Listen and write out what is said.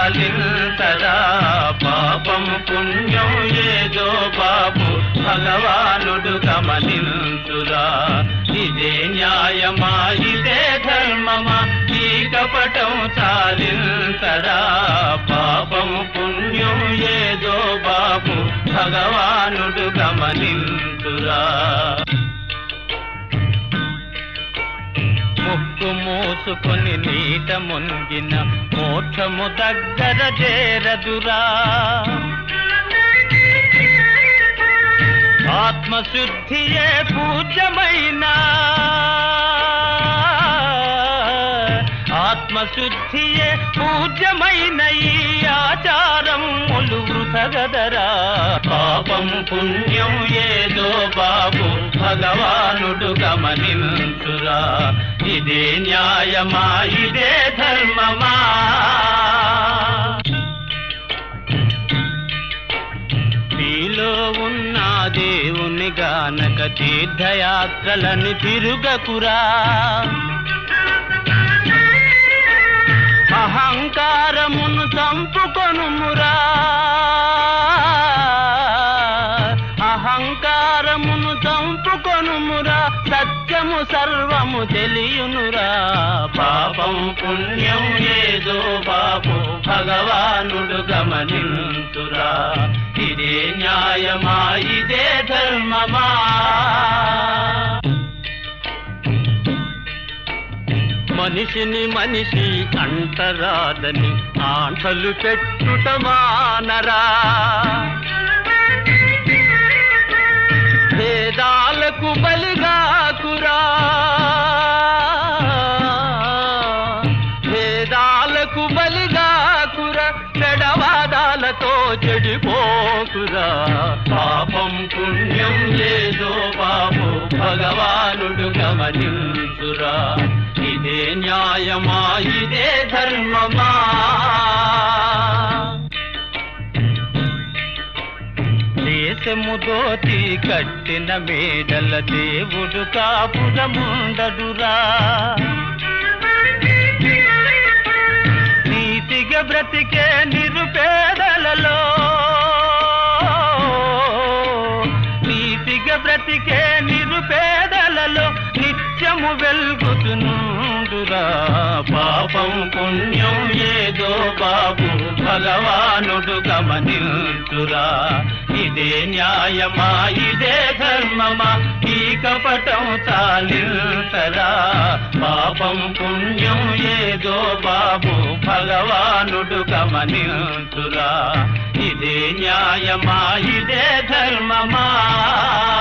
చాలింతరా పాపం పుణ్యం ఏదో బాబు భగవానుడు గమనింతురా ఇదే న్యాయమా ఇదే ధర్మమా ఈ కపటం చాలింతరా పాపం పుణ్యం ఏదో బాబు భగవానుడు గమనింతురా ముక్కు మూసుకొని నీట మునిగిన మోక్షము దగ్గర చేరదురా ఆత్మశుద్ధియే పూజ్యమైన ఆత్మశుద్ధియే పూజ్యమైన ఈ ఆచారం ములు వృథగదరా పాపం పుణ్యం ఏదో బాబు భగవానుడు గమనించురా ఇదే న్యాయమా ఇదే ధర్మమా నీలో ఉన్న దేవుని గానక తీర్థయాత్రలను తిరుగకురా అహంకారమును చంపుకొనుమురా అహంకారమును చంపుకొనుమురా సత్యము సర్వము తెలియునురా పాపం పుణ్యం ఏదో బాబు భగవానుడు గమనింతురా ఇదే న్యాయమా ఇదే ధర్మమా మనిషిని మనిషి అంటరాదని ఆంటలు పెట్టుట మానరా భేదాలకు బలిగాకురా భేదాలకు బలిగాకురా పెడవాదాలతో చెడిపోకురా పాపం పుణ్యం ఏదో బాబు భగవానుడు గమనించురా ఇదే న్యాయమా ఇదే ధర్మమా దేశము దోతి కట్టిన మేడల దేవుడు కాపురముండడురా నీతిగా బ్రతికే నిరుపేదలలో నీతిగా బ్రతికే నిరుపేదలలో నిత్యము వెల్గుతునుండురా పాపం పుణ్యం ఏదో బాబు భగవానుడు గమనించురా ఇదే న్యాయమా ఇదే ధర్మమా ఈ కపటం చాలింతరా పాపం పుణ్యం ఏదో బాబు భగవానుడు గమనించురా ఇదే న్యాయమా ఇదే ధర్మమా